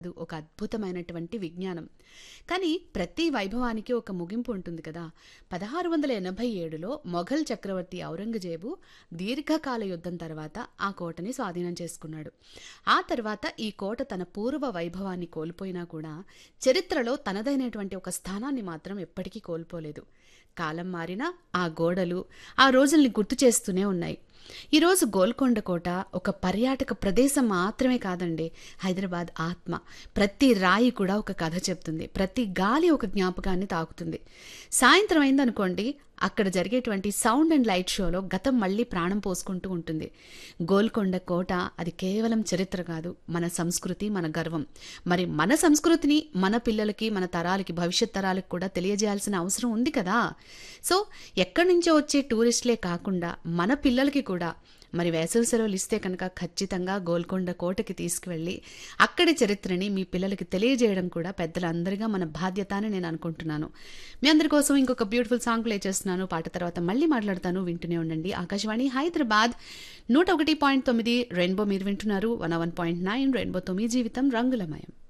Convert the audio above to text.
అది ఒక అద్భుతమైనటువంటి విజ్ఞానం కానీ ప్రతి వైభవానికి ఒక ముగింపు ఉంటుంది కదా పదహారు వందల ఎనభై ఏడులో మొఘల్ చక్రవర్తి ఔరంగజేబు దీర్ఘకాల యుద్ధం తర్వాత ఆ కోటని స్వాధీనం చేసుకున్నాడు ఆ తర్వాత ఈ కోట తన పూర్వ వైభవాన్ని కోల్పోయినా కూడా చరిత్రలో తనదైనటువంటి ఒక స్థానాన్ని మాత్రం ఎప్పటికీ కోల్పోలేదు కాలం మారినా ఆ గోడలు ఆ రోజుల్ని గుర్తు చేస్తూనే ఉన్నాయి ఈరోజు గోల్కొండ కోట ఒక పర్యాటక ప్రదేశం మాత్రమే కాదండి హైదరాబాద్ ఆత్మ ప్రతి రాయి కూడా ఒక కథ చెప్తుంది ప్రతి గాలి ఒక జ్ఞాపకాన్ని తాకుతుంది సాయంత్రం అయిందనుకోండి అక్కడ జరిగేటువంటి సౌండ్ అండ్ లైట్ షోలో గతం మళ్ళీ ప్రాణం పోసుకుంటూ ఉంటుంది గోల్కొండ కోట అది కేవలం చరిత్ర కాదు మన సంస్కృతి మన గర్వం మరి మన సంస్కృతిని మన పిల్లలకి మన తరాలకి భవిష్యత్ తరాలకు కూడా తెలియజేయాల్సిన అవసరం ఉంది కదా సో ఎక్కడి నుంచో వచ్చే టూరిస్టులే కాకుండా మన పిల్లలకి కూడా మరి వేసవి సెలవులు ఇస్తే కనుక ఖచ్చితంగా గోల్కొండ కోటకి తీసుకువెళ్ళి అక్కడి చరిత్రని మీ పిల్లలకి తెలియజేయడం కూడా పెద్దలందరిగా మన బాధ్యత అని నేను అనుకుంటున్నాను మీ అందరి కోసం ఇంకొక బ్యూటిఫుల్ సాంగ్ ప్లే చేస్తున్నాను పాట తర్వాత మళ్ళీ మాట్లాడతాను వింటూనే ఉండండి ఆకాశవాణి హైదరాబాద్ నూట ఒకటి పాయింట్ తొమ్మిది రెయిన్బో మీరు వింటున్నారు వన్ వన్ పాయింట్ నైన్ రెయిన్బోతో మీ జీవితం రంగులమయం